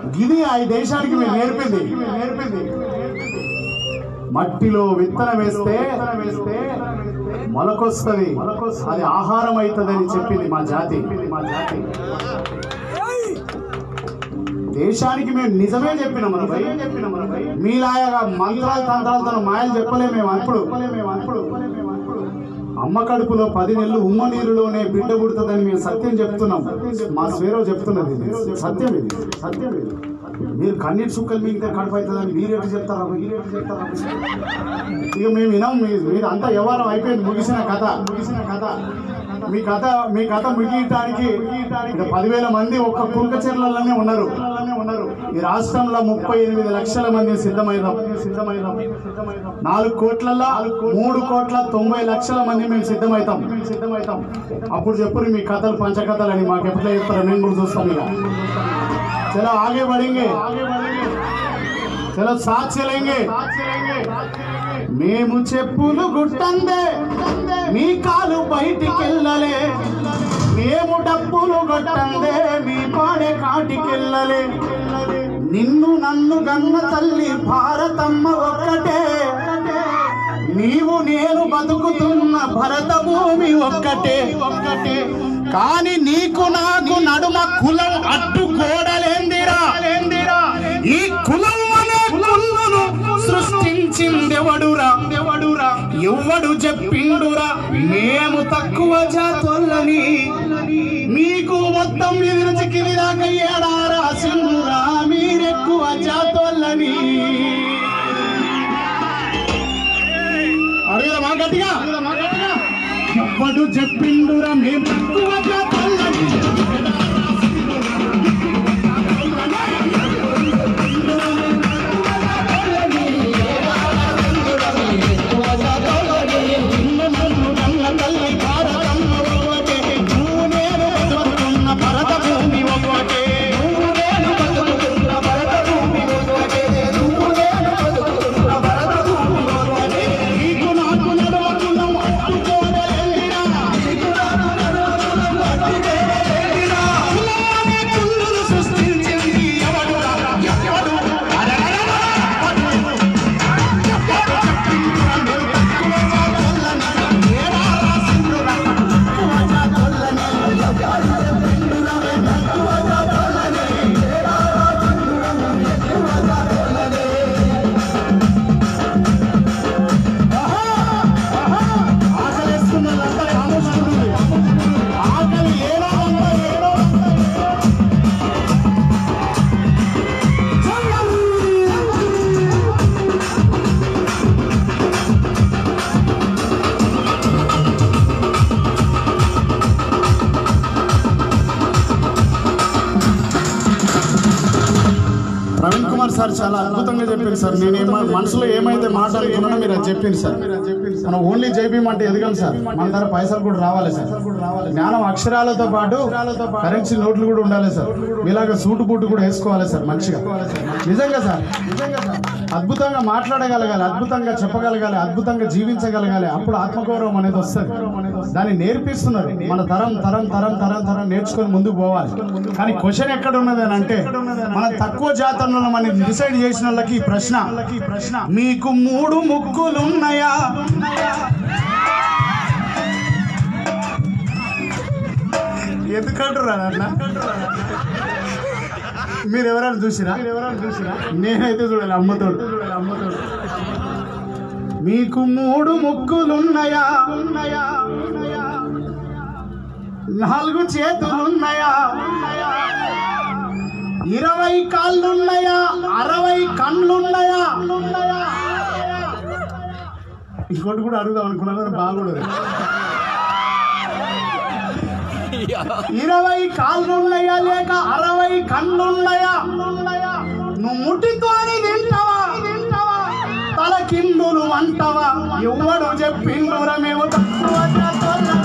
ఇది ఆ దేశానికి మేము నేర్పింది నేర్పింది మట్టిలో విత్తనం వేస్తే వేస్తే మొలకొస్తుంది అది ఆహారం అవుతుందని చెప్పింది మా జాతి మా జాతి దేశానికి మేము నిజమే చెప్పినాం మన భయ్ మీలాగా మంత్రాలు తంత్రాలతో మాయలు చెప్పలేము మేము అప్పుడు మేము అప్పుడు అమ్మ కడుపులో పది నెలలు ఉమ్మ నీరులోనే బిడ్డ పుడుతుందని మేము సత్యం చెప్తున్నాం మా స్వేరో చెప్తున్నది ఇది. సత్యం ఇది సత్యం ఇది మీరు కన్నీటి చుక్కలు మీకు కడుపు అవుతుందని మీరు ఎట్లా చెప్తారా మీరు ఎట్లా చెప్తారా ఇక మేము వినాం మీ- మీరు అంతా వ్యవహారం అయిపోయింది ముగిసిన కథ ముగిసిన కథ మీ కథ మీ కథ ముగియటానికి ఇక పదివేల మంది ఒక్క కుల్క చెర్లలోనే ఉన్నారు ఉన్నారు ఈ రాష్ట్రంలో ముప్పై ఎనిమిది లక్షల మంది సిద్ధమైదాం సిద్ధమైదాం నాలుగు కోట్లలో మూడు కోట్ల తొంభై లక్షల మంది మేము సిద్ధమవుతాం సిద్ధమవుతాం అప్పుడు చెప్పురు మీ కథలు పంచకథలు అని మాకు ఎట్లా చెప్తారో మేము కూడా చూస్తాం ఇక చలో ఆగే పడింగే చలో సాత్ చలేంగే మేము చెప్పులు గుట్టందే మీ కాలు బయటికెళ్ళలే మేము డబ్బులు కొట్టందే మీ పాడే కాటికెళ్ళలే నిన్ను నన్ను గన్న తల్లి భారతమ్మ ఒక్కటే నీవు నేను బతుకుతున్న భరత భూమి ఒక్కటే ఒక్కటే కానీ నీకు నాకు నడుమ కులం అడ్డుకోడలేందిరా లేందిరా ఈ కులం అనే కుల్లును సృష్టించిందెవడురా ఎవడురా ఎవ్వడు చెప్పిండురా మేము తక్కువ జాతోళ్ళని మీకు మొత్తం ఎదురుచి కింది దాకా ఏడారా సింధురా మీరెక్కువ జాతోళ్ళని అడుగుదామా గట్టిగా ఎవ్వడు చెప్పిండురా మేము తక్కువ జాతోళ్ళని ఆకలిస్తున్న వాళ్ళంతా కామోషుకుంటుంది. ఆకలి ఏదో ఉందో ఏదో ఉందో. ప్రవీణ్ కుమార్ సార్ చాలా అద్భుతంగా చెప్పారు సార్ నేను ఏమ మనసులో ఏమైతే మాట్లాడుకున్నానో మీరు అది చెప్పారు సార్ మనం ఓన్లీ జైబీఎం అంటే ఎదగం సార్ మన దగ్గర పైసలు కూడా రావాలి సార్ జ్ఞానం అక్షరాలతో పాటు కరెన్సీ నోట్లు కూడా ఉండాలి సార్ మీలాగా సూటు బూటు కూడా వేసుకోవాలి సార్ మంచిగా నిజంగా సార్ నిజంగా సార్ అద్భుతంగా మాట్లాడగలగాలి అద్భుతంగా చెప్పగలగాలి అద్భుతంగా జీవించగలగాలి అప్పుడు ఆత్మగౌరవం అనేది వస్తుంది దాన్ని నేర్పిస్తున్నారు మన తరం తరం తరం తరం తరం నేర్చుకొని ముందుకు పోవాలి కానీ క్వశ్చన్ ఎక్కడ ఉన్నది అని అంటే మన తక్కువ జాతంలో మనం డిసైడ్ చేసిన వాళ్ళకి ఈ ప్రశ్న ప్రశ్న మీకు మూడు ముక్కులున్నాయా ఎందుకంటారా అన్న మీరు ఎవరైనా చూసిరా ఎవరైనా చూసిరా నేనైతే చూడాలి అమ్మతోడు అమ్మతోడు మీకు మూడు ముక్కులున్నాయా ఉన్నాయా నాలుగు చేతులున్నాయా ఇరవై కాళ్ళున్నాయా అరవై కళ్ళున్నాయా ఇంకోటి కూడా అడుగుదాం అనుకున్నా కానీ బాగుండదు ఇరవై కాళ్ళున్నాయా లేక అరవై కళ్ళున్నాయా నువ్వు ముట్టితోని తింటావా తల కిందులు అంటావా ఎవడు చెప్పిండురా మేము తక్కువ చేతోళ్ళని.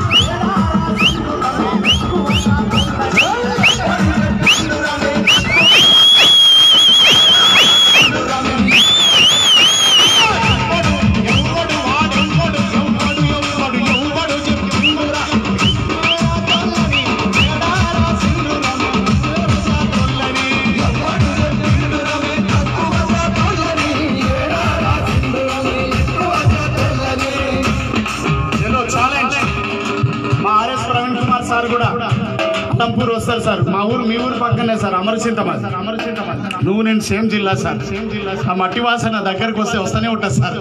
ఎవడు వాడెవ్వడు, ఎవ్వడు ఎవ్వడు, ఎవ్వడు చెప్పిండురా. తోళ్ళని, ఎడారా సింధురము, చేతోళ్ళని. సింతాపూర్ వస్తారు సార్ మా ఊరు మీ ఊరు పక్కనే సార్ అమరచింతమాది సార్ అమరచింతమాది నువ్వు నేను సేమ్ జిల్లా సార్ సేమ్ జిల్లా ఆ మట్టి వాసన దగ్గరికి వస్తే వస్తూనే ఉంటా సార్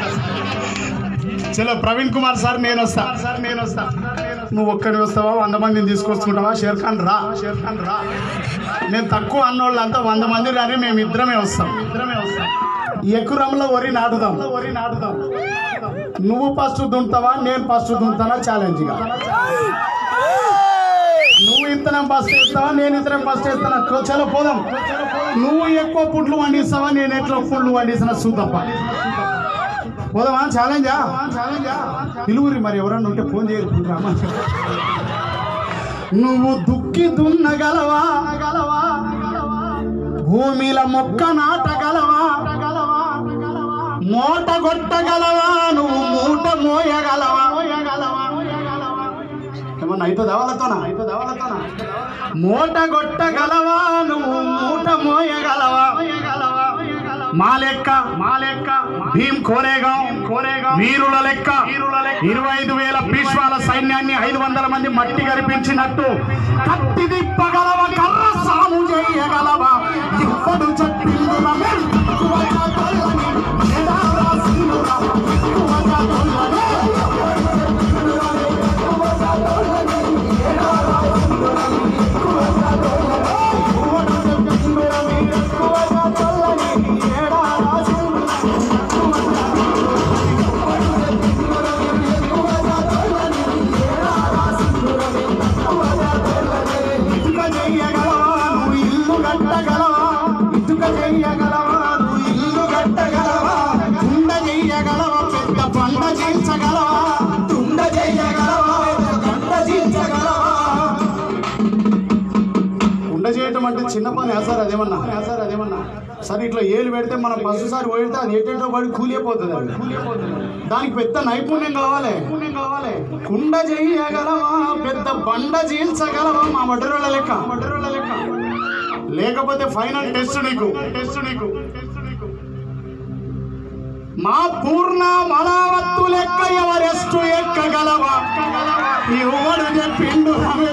చలో ప్రవీణ్ కుమార్ సార్ నేను వస్తా సార్ నేను వస్తా నువ్వు ఒక్కని వస్తావా వంద మందిని తీసుకొచ్చుకుంటావా షేర్ ఖాన్ రా షేర్ ఖాన్ రా నేను తక్కువ అన్నోళ్ళంతా వంద మంది రాని మేము ఇద్దరమే వస్తాం ఇద్దరమే వస్తాం ఎకురంలో వరి నాటుదాం వరి నాటుదాం నువ్వు ఫస్ట్ దుంతావా నేను ఫస్ట్ దుంతానా ఛాలెంజ్గా నువ్వు ఇత్తనం ఫస్ట్ వేస్తావా నేను ఇతరం ఫస్ట్ వేస్తానా కో- చలో పోదాం నువ్వు ఎక్కువ పుట్లు వండిస్తావా నేను ఎట్లా పుట్లు వండిస్తున్నా చూద్దాం పోదామా ఛాలెంజా పిలువురి మరి ఎవరన్నా ఉంటే ఫోన్ చేయరుకుంటామా నువ్వు దుక్కి దున్నగలవా గలవా భూమిల మొక్క నాటగలవా మూట కొట్టగలవా నువ్వు మూట మోయగలవా ఏమన్నా అయిపోదా వాళ్ళతోనా అయిపోదా వాళ్ళతోనా మూట కొట్టగలవా నువ్వు మూట మోయగలవా మా లెక్క మా లెక్క భీమ్ కోరేగాం కోరేగాం వీరుల లెక్క వీరుల లెక్క ఇరవై ఐదు వేల పీష్వాల సైన్యాన్ని ఐదు వందల మంది మట్టి గరిపించినట్టు కత్తి దిప్పగలవ కర్ర సాము చేయగలవ ఇప్పుడు చెప్పిందున మెక్కువగా తొల్లని ఎడారా సింధురా, ఎక్కువగా తొల్లని. ఎక్కువగా తొల్లని ఎడారా సింధురా. ఇటుక చెయ్యగలవా నువ్వు ఇల్లు కట్టగలవా ఇటుక చెయ్యగలవా నువ్వు ఇల్లు కట్టగలవా తుండ చెయ్యగలవా పెద్ద పండ చీల్చగలవా తుండ చెయ్యగలవా పెద్ద పండ చీల్చగలవా కుండ చేయటం అంటే చిన్న పని సార్ అదేమన్నా సార్ అదేమన్నా సరే ఇట్లా ఏలు పెడితే మనం ఫస్ట్ సారి పోయితే అది ఎటెంటో పడి కూలిపోతుంది అది దానికి పెద్ద నైపుణ్యం కావాలి కావాలి కుండ చెయ్యగలవా పెద్ద బండ చీల్చగలవా మా మటరోళ్ళ లెక్క మటరోళ్ళ లెక్క లేకపోతే ఫైనల్ టెస్ట్ నీకు టెస్ట్ నీకు మా పూర్ణ మలావత్తు లెక్క ఎవరెస్టు ఎక్కగలవా ఎవడు చెప్పిండు ఆమె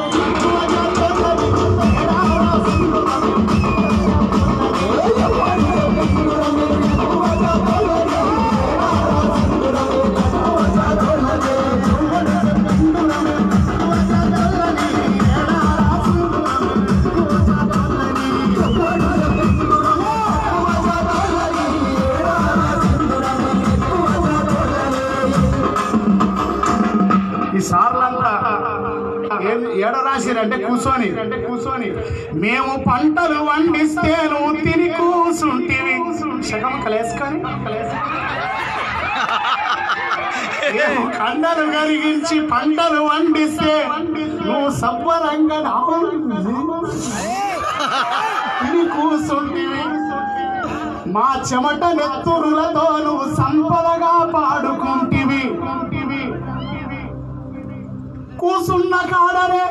ఈ సార్లంతా ఏం ఏడ రాసిరంటే కూర్చొని అంటే కూర్చొని మేము పంటలు వండిస్తే నువ్వు తిని కూసుంటివి శకం కలేసుకొని మేము కండలు కరిగించి పంటలు వండిస్తే నువ్వు సవ్వరంగా తిని కూసుంటివి మా చెమట నెత్తురులతో నువ్వు సంపదగా పాడుకుంటివి కూసున్న కాడనే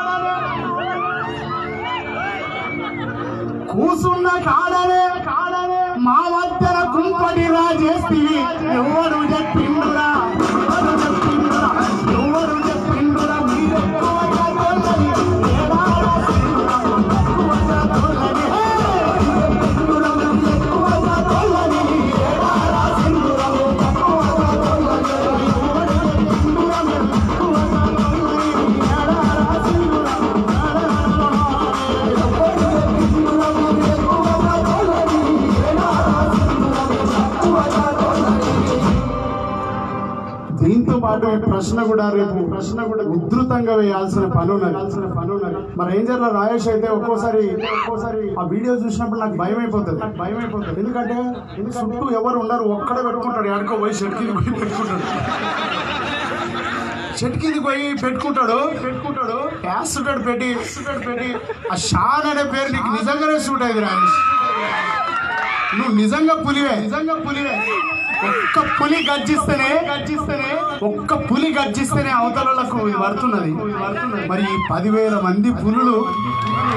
కూసున్న కాడనే కాడనే మా మధ్యన కుంపటి రాజేస్తివి ఎవరు చెప్పిండురా ఎవరు చెప్పిండురా ఎవరు చెప్పిండురా మీరెక్కువగా తోలని, ఏడారా సింగురా, ఎక్కువగా తోలని, హే! సింగురా, ఎక్కువగా తోలని, ఏడారా సింగురా, ఎక్కువగా తోలని, ఎవరు చెప్పిండురా, ఎక్కువగా తోలని, ఏడారా సింగురా, దీంతో పాటు ఈ ప్రశ్న కూడా రేపు ప్రశ్న కూడా ఉధృతంగా వేయాల్సిన పని ఉన్నది పని ఉన్నది మరి రేంజర్ల రాయేష్ అయితే ఒక్కోసారి ఒక్కోసారి ఆ వీడియో చూసినప్పుడు నాకు భయం అయిపోతుంది నాకు భయం అయిపోతుంది ఎందుకంటే చుట్టూ ఎవరు ఉండరు ఒక్కడే పెట్టుకుంటాడు ఎక్కడికో పోయి షెడ్ కింద పోయి పెట్టుకుంటాడు చెట్టు కిందకి పోయి పెట్టుకుంటాడు పెట్టుకుంటాడు యాసిడ్ పెట్టి యాసిడ్ పెట్టి ఆ షాన్ అనే పేరు నీకు నిజంగానే సూట్ అయింది రాజేష్ నువ్వు నిజంగా పులివే నిజంగా పులివే ఒక్క పులి గర్జిస్తేనే గర్జిస్తేనే ఒక్క పులి గర్జిస్తేనే అవతలకు ఇది పడుతున్నది మరి ఈ పదివేల మంది పులులు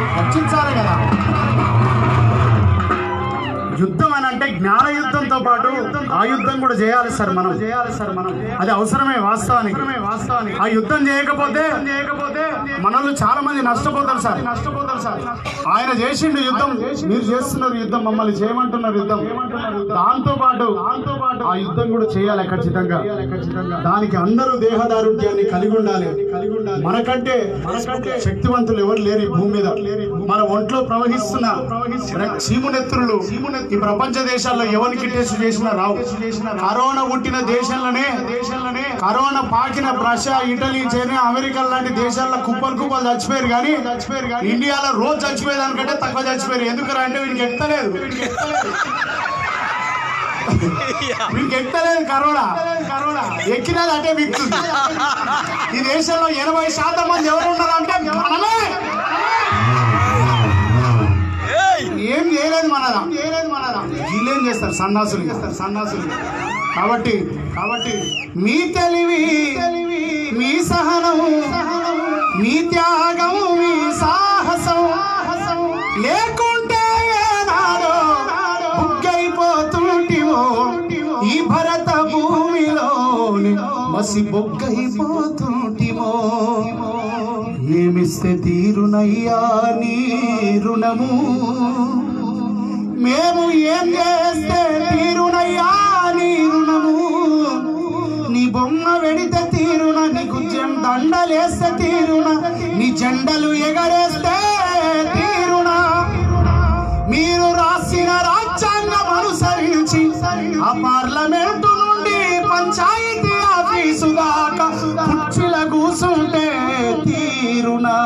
గర్జించాలి కదా యుద్ధం అని అంటే జ్ఞాన యుద్ధంతో పాటు ఆ యుద్ధం కూడా చేయాలి సార్ మనం చేయాలి సార్ మనం అది అవసరమే వాస్తవానికి వాస్తవానికి ఆ యుద్ధం చేయకపోతే చేయకపోతే మనల్ని చాలా మంది నష్టపోతారు సార్ నష్టపోతారు సార్ ఆయన చేసిండు యుద్ధం మీరు చేస్తున్నారు యుద్ధం మమ్మల్ని చేయమంటున్నారు యుద్ధం దాంతో పాటు దాంతో పాటు ఆ యుద్ధం కూడా చేయాలి ఖచ్చితంగా దానికి అందరూ దేహదారుఢ్యాన్ని కలిగి ఉండాలి కలిగి ఉండాలి మనకంటే మనకంటే శక్తివంతులు ఎవరు లేరు ఈ భూమి మీద మన ఒంట్లో ప్రవహిస్తున్న రక్- చీమునెత్తులు ఈ ప్రపంచ దేశాల్లో ఎవరికి టెస్ట్ చేసినా రావు కరోనా పుట్టిన దేశంలోనే దేశంలోనే కరోనా పాకిన రష్యా ఇటలీ చైనా అమెరికా లాంటి దేశాల్లో కుప్పలు కుప్పలు చచ్చిపోయారు కానీ చచ్చిపోయారు కానీ ఇండియాలో రోజు చచ్చిపోయే దానికంటే తక్కువ చచ్చిపోయారు ఎందుకు అంటే వీడికి ఎక్కలేదు వీడికి ఎక్కలేదు వీడికి ఎక్కలేదు కరోనా కరోనా ఎక్కినది అంటే విక్తుంది ఈ దేశంలో ఎనభై శాతం మంది ఎవరు ఉన్నారంటే మనమే ఏం చేయలేదు మనదా చేయలేదు మనదా వీళ్ళేం చేస్తారు సన్నాసులు చేస్తారు సన్నాసులు కాబట్టి కాబట్టి మీ తెలివి తెలివి మీ సహనం మీ త్యాగం మీ సాహసం లేకుంటే ఏనాడో బుగ్గైపోతుంటివో ఈ భరత భూమిలోని మసి బొగ్గైపోతుంటిమో ఏమిస్తే తీరునయ్యా నీ రుణము మేము ఏం చేస్తే తీరునయ్యా నీ రుణము నీ బొమ్మ వెడితే తీరున నీకు జెం- దండలేస్తే తీరున నీ జెండలు ఎగరేస్తే తీరున మీరు రాసిన రాజ్యాంగం అనుసరించి ఆ పార్లమెంటు నుండి పంచాయతీ ఆఫీసు దాకా కుర్చీల కూసుంటే తీరునా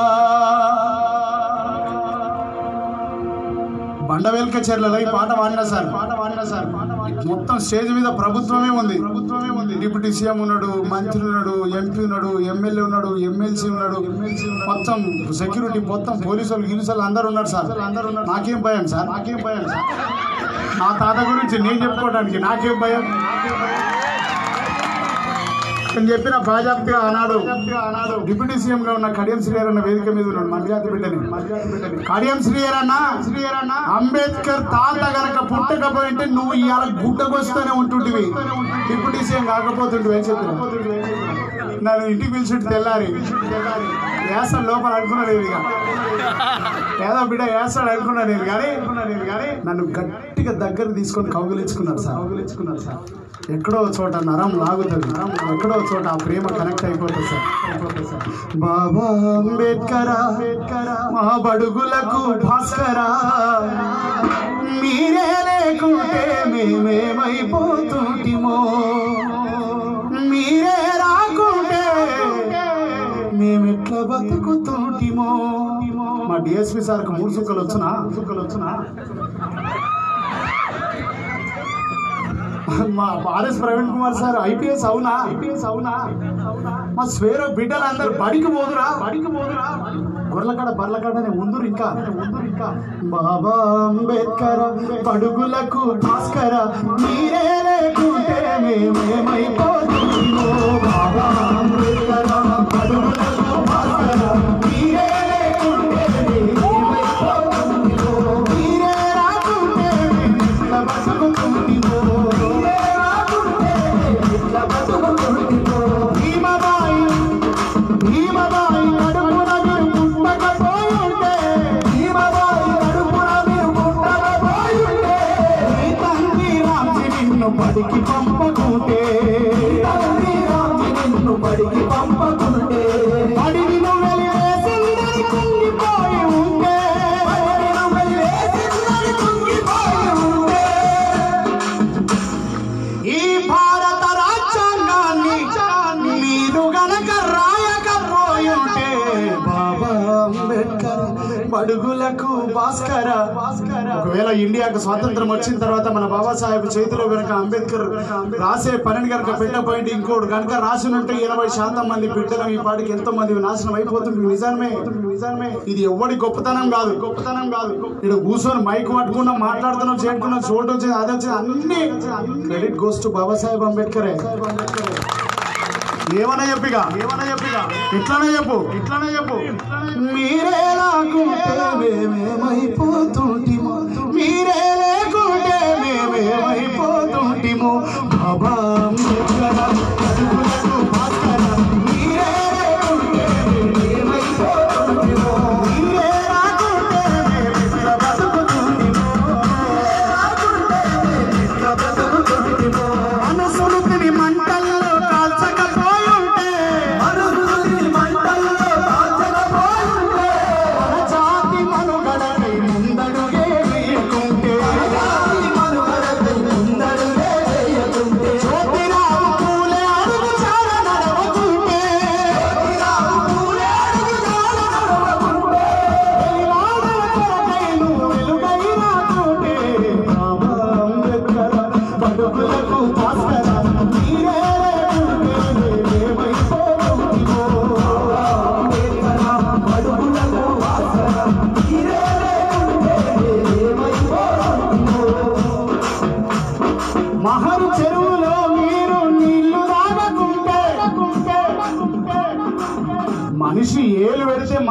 బండవేల్క చెర్లలో ఈ పాట వాడినా సార్ పాట వాడినా సార్ మొత్తం స్టేజ్ మీద ప్రభుత్వమే ఉంది ప్రభుత్వమే ఉంది డిప్యూటీ సీఎం ఉన్నాడు మంత్రి ఉన్నాడు ఎంపీ ఉన్నాడు ఎమ్మెల్యే ఉన్నాడు ఎమ్మెల్సీ ఉన్నాడు మొత్తం సెక్యూరిటీ మొత్తం పోలీసులు గిలీసులు అందరు ఉన్నారు సార్ అందరు ఉన్నారు నాకేం భయం సార్ నాకేం భయం సార్ నా తాత గురించి నేను చెప్పుకోవడానికి నాకేం భయం నేను చెప్పిన బాజాప్తిగా ఆనాడు ఆనాడు డిప్యూటీ సీఎం గా ఉన్న కడియం శ్రీయర్ అన్న వేదిక మీద ఉన్నాడు మర్యాద బిడ్డని కడియం శ్రీయర్ అన్న శ్రీయర్ అన్న అంబేద్కర్ తాత గనక పుట్టకపోయింటే నువ్వు ఇవాళ గుడ్డకొస్తూనే ఉంటుంటివి డిప్యూటీ సీఎం కాకపోతుంటివి అని చెప్పిన నన్ను ఇంటికి పిలిచి తెల్లారి వేస్తాడు లోపల అనుకున్నా లేదు ఇక ఏదో బిడ్డ వేస్తాడు అనుకున్నా నేను కానీ నేను కానీ నన్ను గట్టిగా దగ్గర తీసుకొని కౌగిలించుకున్నాడు సార్ కౌగిలించుకున్నాడు సార్ ఎక్కడో చోట నరం లాగుతుంది నరం ఎక్కడో చోట ఆ ప్రేమ కనెక్ట్ అయిపోతుంది సార్ అయిపోతుంది సార్ బాబా అంబేద్కర్ మా బడుగులకు భాస్కరా మీరే లేకుంటే మేమేమైపోతుంటిమో మీరే రాకుంటే మేమెట్లా బతుకుతుంటిమో మా డిఎస్పి సార్కి మూడు సుక్కలు వచ్చినా సుక్కలు వచ్చినా మా RS Praveen Kumar sir IPS అవునా ఐపీఎస్ అవునా మా స్వేరో బిడ్డలు అందరు బడికి పోదురా బడికి పోదురా గొర్రెలకాడ బర్లకాడనే ఉందురు ఇంకా ఉందురు ఇంకా బాబా అంబేద్కర్ పడుగులకు భాస్కర మీరే లేకుంటే మేమేమైపోతుందో బాబా అంబేద్కర్ పడుగులకు భాస్కర మీరే లేకుంటే మేమేమైపోతుందో మీరే రాకుంటే మేమెట్లా బతుకుతుంటిమో మీరే రాకుంటే మేమెట్లా బతుకుతుంటిమో భీమబాయి భీమబాయి కడుపున మీరు పుట్టకపోయుంటే భీమబాయి కడుపున మీరు పుట్టకపోయుంటే మీ తండ్రి రాంచి నిన్ను బడికి పంపకుంటే మీ తండ్రి రాంచి నిన్ను బడికి పంపకుంటే బడిని నువ్వు వెలివేసిందని కుంగిపోయి ఉంటే బడిని నువ్వు వెలివేసిందని కుంగిపోయి ఉంటే ఈ భారత రాజ్యాంగాన్ని మీరు గనక రాయకపోయుంటే బాబా అంబేద్కర్ బడుగులకు భాస్కర ఒకవేళ ఇండియాకు స్వాతంత్రం వచ్చిన తర్వాత మన బాబాసాహెబ్ చేతిలో గనక అంబేద్కర్ రాసే పనిని గనక పెట్టబోయింది ఇంకోటి గనక రాసి ఉంటే ఇరవై శాతం మంది బిడ్డలు ఈ పాటికి ఎంతో మంది నాశనం అయిపోతుంది నిజమే నిజమే ఇది ఎవడి గొప్పతనం కాదు గొప్పతనం కాదు ఇక్కడ కూర్చొని మైక్ పట్టుకున్నా మాట్లాడుతున్నాం చేరుకున్నాం చోటు వచ్చింది అది వచ్చింది అన్ని క్రెడిట్ గోస్ టు బాబాసాహెబ్ అంబేద్కరే ఏమన్నా చెప్పిగా ఏమన్నా చెప్పిగా ఇట్లానే చెప్పు ఇట్లానే చెప్పు మీరే లేకుంటే మేమేమైపోతుంటిమో మీరే లేకుంటే మేమేమైపోతుంటిమో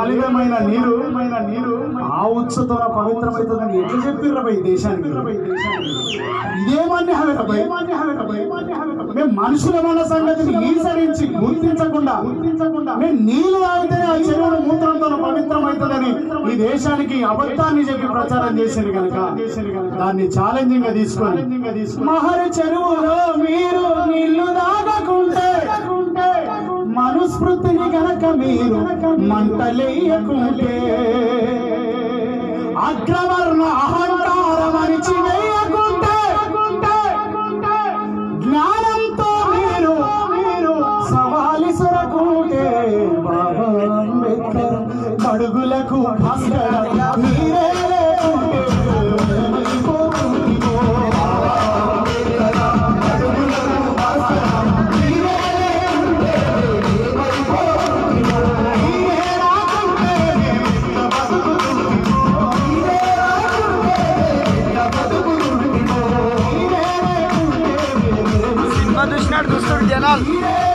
మలినమైన నీరు నీరు ఆ ఉత్సతో పవిత్రమవుతుందని ఎట్లా చెప్పిర్రు భయ్ దేశానికి ఇదేమన్యాయం మేము మనుషులమన్న సంగతిని ఈసరించి గుర్తించకుండా గుర్తించకుండా మేము నీళ్లు తాగితేనే ఆ చెరువును మూత్రంతో పవిత్రమవుతుందని ఈ దేశానికి అబద్ధాన్ని చెప్పి ప్రచారం చేసింది కనుక దాన్ని ఛాలెంజింగ్ గా తీసుకొని మహరి చెరువులో మీరు నీళ్లు తాగకుంటే మనుస్మృతిని గనక మీరు మంటలేయకుంటే అగ్రవర్ణ అహంకారం అణిచి వేయకుంటే జ్ఞానంతో మీరు మీరు సవాలి సొరకుంటే బాబా అంబేద్కర్ అడుగులకు భాస్కర మీరే లేకుంటే ఏమైపోతుందో? అడుగులకు భాస్కర మీరే లేకుంటే ఏమైపోతుందో? మీరే రాకుంటే ఎంత బతుకుతుందో? మీరే రాకుంటే ఎంత బతుకుతుందో? మీరే లేకుంటే సినిమా చూసినట్టు చూస్తాడు జనాలు మీరే